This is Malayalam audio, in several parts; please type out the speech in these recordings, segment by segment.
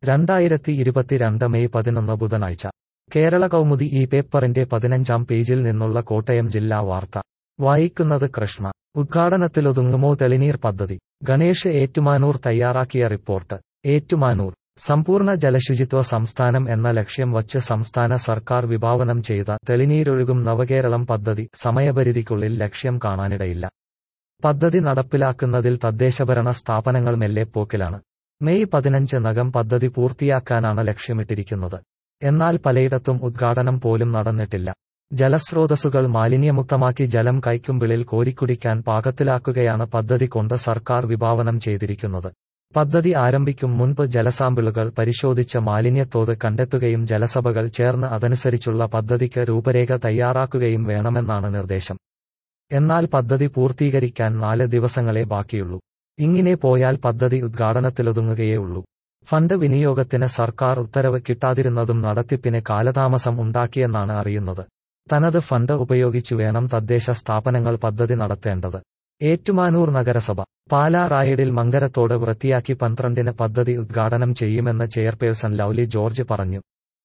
രണ്ടായിരത്തി ഇരുപത്തിരണ്ട് മെയ് പതിനൊന്ന് ബുധനാഴ്ച കേരള കൗമുദി ഈ പേപ്പറിന്റെ പതിനഞ്ചാം പേജിൽ നിന്നുള്ള കോട്ടയം ജില്ലാ വാർത്ത വായിക്കുന്നത് കൃഷ്ണ ഉദ്ഘാടനത്തിലൊതുങ്ങുമോ തെളിനീർ പദ്ധതി ഗണേഷ് ഏറ്റുമാനൂർ തയ്യാറാക്കിയ റിപ്പോർട്ട് ഏറ്റുമാനൂർ സമ്പൂർണ്ണ ജലശുചിത്വ സംസ്ഥാനം എന്ന ലക്ഷ്യം വച്ച് സംസ്ഥാന സർക്കാർ വിഭാവനം ചെയ്ത തെളിനീരൊഴുകും നവകേരളം പദ്ധതി സമയപരിധിക്കുള്ളിൽ ലക്ഷ്യം കാണാനിടയില്ല പദ്ധതി നടപ്പിലാക്കുന്നതിൽ തദ്ദേശഭരണ സ്ഥാപനങ്ങൾ മെല്ലെപ്പോക്കിലാണ് മെയ് പതിനഞ്ച് നകം പദ്ധതി പൂർത്തിയാക്കാനാണ് ലക്ഷ്യമിട്ടിരിക്കുന്നത് എന്നാൽ പലയിടത്തും ഉദ്ഘാടനം പോലും നടന്നിട്ടില്ല ജലസ്രോതസ്സുകൾ മാലിന്യമുക്തമാക്കി ജലം കൈക്കുമ്പിളിൽ കോരിക്കുടിക്കാൻ പാകത്തിലാക്കുകയാണ് പദ്ധതി കൊണ്ട് സർക്കാർ വിഭാവനം ചെയ്തിരിക്കുന്നത് പദ്ധതി ആരംഭിക്കും മുൻപ് ജലസാമ്പിളുകൾ പരിശോധിച്ച മാലിന്യത്തോത് കണ്ടെത്തുകയും ജലസഭകൾ ചേർന്ന് അതനുസരിച്ചുള്ള പദ്ധതിക്ക് രൂപരേഖ തയ്യാറാക്കുകയും വേണമെന്നാണ് നിർദ്ദേശം എന്നാൽ പദ്ധതി പൂർത്തീകരിക്കാൻ നാല് ദിവസങ്ങളെ ബാക്കിയുള്ളൂ ഇങ്ങനെ പോയാൽ പദ്ധതി ഉദ്ഘാടനത്തിലൊതുങ്ങുകയേ ഉള്ളൂ ഫണ്ട് വിനിയോഗത്തിന് സർക്കാർ ഉത്തരവ് കിട്ടാതിരുന്നതും നടത്തിപ്പിന് കാലതാമസം ഉണ്ടാക്കിയെന്നാണ് അറിയുന്നത് തനത് ഫണ്ട് ഉപയോഗിച്ചു വേണം തദ്ദേശ സ്ഥാപനങ്ങൾ പദ്ധതി നടത്തേണ്ടത് ഏറ്റുമാനൂർ നഗരസഭ പാലാ റായഡിൽ മങ്കരത്തോട് വൃത്തിയാക്കി പന്ത്രണ്ടിന് പദ്ധതി ഉദ്ഘാടനം ചെയ്യുമെന്ന് ചെയർപേഴ്സൺ ലൌലി ജോർജ് പറഞ്ഞു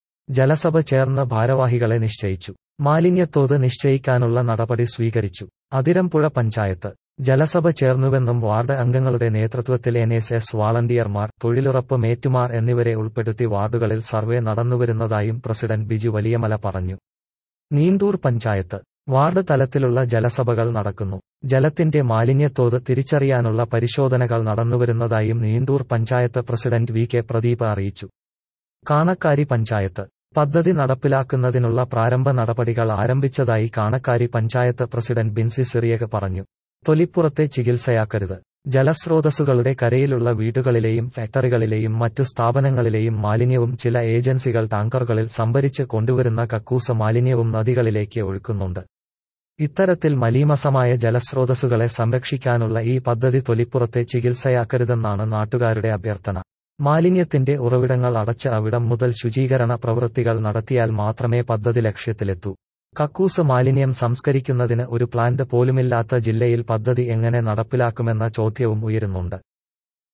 ജലസഭ ചേർന്ന് ഭാരവാഹികളെ നിശ്ചയിച്ചു മാലിന്യത്തോത് നിശ്ചയിക്കാനുള്ള നടപടി സ്വീകരിച്ചു അതിരമ്പുഴ പഞ്ചായത്ത് ജലസഭ ചേർന്നുവെന്നും വാർഡ് അംഗങ്ങളുടെ നേതൃത്വത്തിൽ എൻ എസ് എസ് വാളണ്ടിയർമാർ തൊഴിലുറപ്പ് മേറ്റുമാർ എന്നിവരെ ഉൾപ്പെടുത്തി വാർഡുകളിൽ സർവേ നടന്നുവരുന്നതായും പ്രസിഡന്റ് ബിജു വലിയമല പറഞ്ഞു നീണ്ടൂർ പഞ്ചായത്ത് വാർഡ് തലത്തിലുള്ള ജലസഭകൾ നടക്കുന്നു ജലത്തിന്റെ മാലിന്യത്തോത് തിരിച്ചറിയാനുള്ള പരിശോധനകൾ നടന്നുവരുന്നതായും Neendoor panchayat president V K Pradeep അറിയിച്ചു കാണക്കാരി പഞ്ചായത്ത് പദ്ധതി നടപ്പിലാക്കുന്നതിനുള്ള പ്രാരംഭ നടപടികൾ ആരംഭിച്ചതായി കാണക്കാരി പഞ്ചായത്ത് പ്രസിഡന്റ് ബിൻസി സിറിയക പറഞ്ഞു തൊലിപ്പുറത്തെ ചികിത്സയാക്കരുത് ജലസ്രോതസ്സുകളുടെ കരയിലുള്ള വീടുകളിലെയും ഫാക്ടറികളിലെയും മറ്റു സ്ഥാപനങ്ങളിലെയും മാലിന്യവും ചില ഏജൻസികൾ ടാങ്കറുകളിൽ സംഭരിച്ച് കൊണ്ടുവരുന്ന കക്കൂസ മാലിന്യവും നദികളിലേക്ക് ഒഴുക്കുന്നുണ്ട് ഇത്തരത്തിൽ മലീമസമായ ജലസ്രോതസ്സുകളെ സംരക്ഷിക്കാനുള്ള ഈ പദ്ധതി തൊലിപ്പുറത്തെ ചികിത്സയാക്കരുതെന്നാണ് നാട്ടുകാരുടെ അഭ്യർത്ഥന മാലിന്യത്തിന്റെ ഉറവിടങ്ങൾ അടച്ച് അവിടം മുതൽ ശുചീകരണ പ്രവൃത്തികൾ നടത്തിയാൽ മാത്രമേ പദ്ധതി ലക്ഷ്യത്തിലെത്തൂ കക്കൂസ് മാലിന്യം സംസ്കരിക്കുന്നതിന് ഒരു പ്ലാന്റ് പോലുമില്ലാത്ത ജില്ലയിൽ പദ്ധതി എങ്ങനെ നടപ്പിലാക്കുമെന്ന ചോദ്യവും ഉയരുന്നുണ്ട്